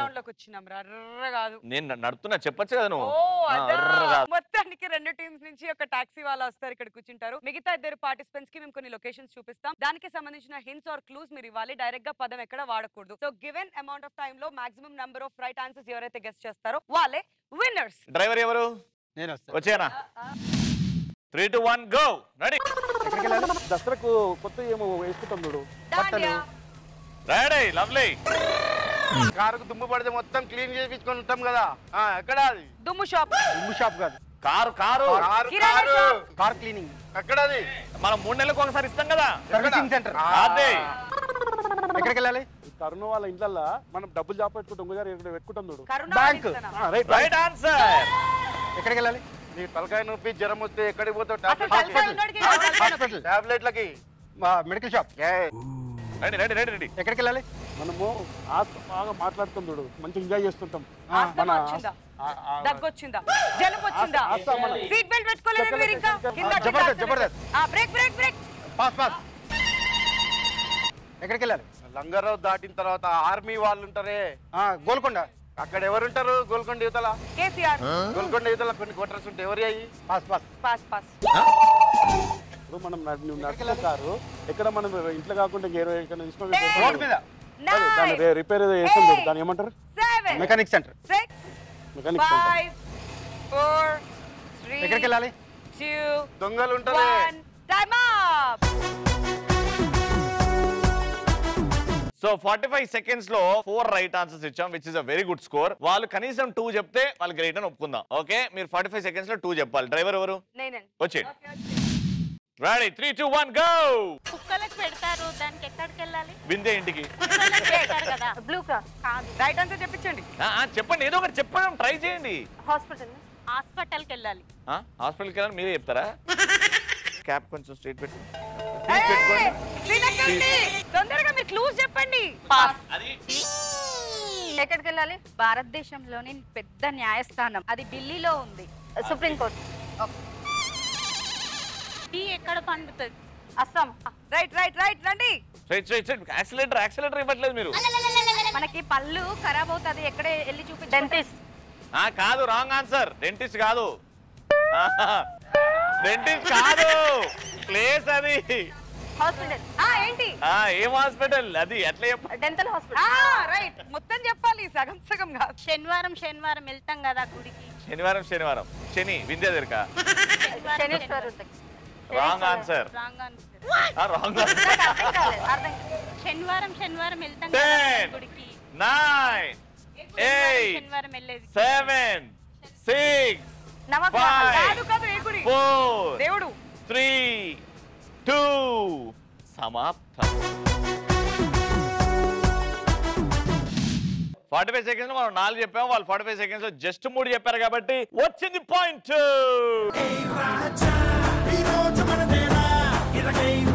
Round లోకి వచ్చినాం రర్ర కాదు నేను న- నడుతున్నా చెప్పొచ్చు కదా నువ్వు ఓ ఆ, అదా. అర్ర కాదు. మొత్తానికి రెండు టీమ్స్ నుంచి ఒక టాక్సీ వాళ్ళు వస్తారు ఇక్కడ కూర్చుంటారు మిగతా ఇద్దరు పార్టిసిపెంట్స్ కి మేము కొన్ని లొకేషన్స్ చూపిస్తాం దానికి సంబంధించిన హింట్స్ ఆర్ క్లూస్ మీరు ఇవ్వాలి డైరెక్ట్ గా పదం ఎక్కడ వాడకూడదు so given amount of time లో maximum number of right answers ఎవరైతే గెస్ట్ చేస్తారో వాళ్ళే విన్నర్స్ డ్రైవర్ ఎవరు నేను వస్తాను వచ్చేనా three two one go ready ఎక్కడికి వెళ్ళాలి దసరాకు కొత్త ఏమో వేసుకుంటాం చూడు దాండియా రెడీ లవ్లీ కారుకు దుమ్ము పడితే మొత్తం క్లీన్ చేయించుకొని ఉంటాం కదా ఆ, ఎక్కడ అది దుమ్ము షాప్ ఇల్లు షాప్ కాదు కారు కారు కారు కిరాణా కారు షాప్. కార్ క్లీనింగ్ ఎక్కడ అది మనం మూడు నెలలకు ఒకసారి ఇస్తాం కదా సర్వీసింగ్ సెంటర్ ఆ, అదే ఎక్కడికి వెళ్ళాలి కరుణ వాళ్ళ ఇంట్లో మనం డబ్బులు జాబ్ పెట్టుకుంటాం కదా ఇక్కడ పెట్టుకుంటాం చూడు కరుణ బ్యాంక్. ఆ, రైట్ రైట్ రైట్ ఆన్సర్ ఎక్కడికి వెళ్ళాలి నీ తలకాయ నొప్పి జ్వరం వస్తే ఎక్కడికి పోతావు అసలు టాబ్లెట్ తలకాయ ఉన్నోడికి ఏం తలకాయ నొప్పి? హాస్పిటల్ టాబ్లెట్లకి మెడికల్ షాప్ ఏ, రెడీ రెడీ రెడీ రెడీ ఎక్కడికి వెళ్ళాలి మనము ఆస్త బాగా మాట్లాడుతాం చూడు మంచి ఎంజాయ్ చేస్తుంటాం ఆస్తమా వచ్చిందా దగ్గొచ్చిందా జలుబు వచ్చిందా ఆస్త మన- సీట్ బెల్ట్ పెట్టుకోలేదు మీరు ఇంకా కింద Jabardasth, Jabardasth. Break break break pass pass ఎక్కడికి వెళ్ళాలి లంగరావు దాటిన తర్వాత ఆర్మీ వాళ్ళు ఉంటారే ఆ, గోల్కొండ అక్కడ ఎవరు ఉంటారు గోల్కొండ యువతల కేసీఆర్ గోల్కొండ యువతల కొన్ని క్వార్టర్స్ ఉంటాయి ఎవరి అయ్యి పాస్ పాస్ పాస్ పాస్ ఇప్పుడు మనం న- నువ్వు నడిచే కారు ఎక్కడ మనం ఇంట్లో కాకుండా ఇంక ఏ- ఎక్కడ తీసుకొని Hey. రోడ్ మీద కాదు, దాన్ని రే- రిపేర్ ఏదో చేస్తాం చూడు. దాన్ని ఏమంటారు seven mechanic centre six mechanic centre. Five four three ఎక్కడికి వెళ్ళాలి టూ దొంగలు ఉంటారే one time up so forty five seconds లో ఫోర్ రైట్ ఆన్సర్స్ ఇచ్చాం which is a very good score వాళ్ళు కనీసం టూ చెప్తే వాళ్ళు గ్రేట్ అని ఒప్పుకుందాం ఓకే మీరు ఫార్టీ ఫైవ్ సెకండ్స్ లో టూ చెప్పాలి డ్రైవర్ ఎవరు నేనండి వచ్చే ready three two one go కుక్కలకు పెడతారు దానికి ఎక్కడికి వెళ్ళాలి బిందే ఇంటికి కుక్కలకు పెడతారు కదా బ్లూ క్రాస్ కాదు రైట్ ఆన్సర్ చెప్పించండి ఆ, ఆ, చెప్పండి ఏదో ఒకటి చెప్పడం ట్రై చేయండి హాస్పిటల్ హాస్పిటల్కి వెళ్ళాలి ఆ, హాస్పిటల్కి వెళ్ళాలని మీరే చెప్తారా క్యాప్ కొంచెం స్ట్రైట్ పెట్టు తొందరగా మీరు క్లూజ్ చెప్పండి ఎక్కడికి వెళ్ళాలి భారతదేశంలోని పెద్ద న్యాయస్థానం అది ఢిల్లీలో ఉంది సుప్రీం కోర్ట్ టీ ఎక్కడ పండుతుంది అస్సాం రైట్ రైట్ రైట్ రండి straight straight straight accelerator accelerator ఇవ్వట్లేదు మీరు మనకి పళ్ళు ఖరాబ్ అవుతుంది ఎక్కడే వెళ్ళి చూపి డెంటిస్ట్ ఆ కాదు రాంగ్ ఆన్సర్ డెంటిస్ట్ కాదు డెంటిస్ట్ కాదు ప్లేస్ అది హాస్పిటల్ ఆ ఏంటి ఆ ఏం హాస్పిటల్ అది ఎట్లా చెప్ప డెంటల్ ఆ హాస్పిటల్ రైట్ మొత్తం చెప్పాలి సగం సగం కాదు శనివారం శనివారం వెళ్తాం కదా గుడికి శనివారం శనివారం శని వింధ్య దొరక శనివారం శనీశ్వరు wrong answer wrong answer wrong అర్థం కాలేదు అర్థం శనివారం శనివారం వెళ్తాం కదా Ten. గుడికి నైన్ శనివారం ఎయిట్ శనివారం వెళ్ళేది సెవెన్ సిక్స్ నవగ్రహాలు Five. కాదు కాదు ఏ గుడి ఫోర్ దేవుడు త్రీ టూ సమాప్తం ఫార్టీ ఫైవ్ సెకండ్స్ లో మనం నాలుగు చెప్పాము వాళ్ళు ఫార్టీ ఫైవ్ సెకండ్స్ లో జస్ట్ మూడు చెప్పారు కాబట్టి వచ్చింది పాయింట్ ఈ రోజు మనదేరా ఇరగై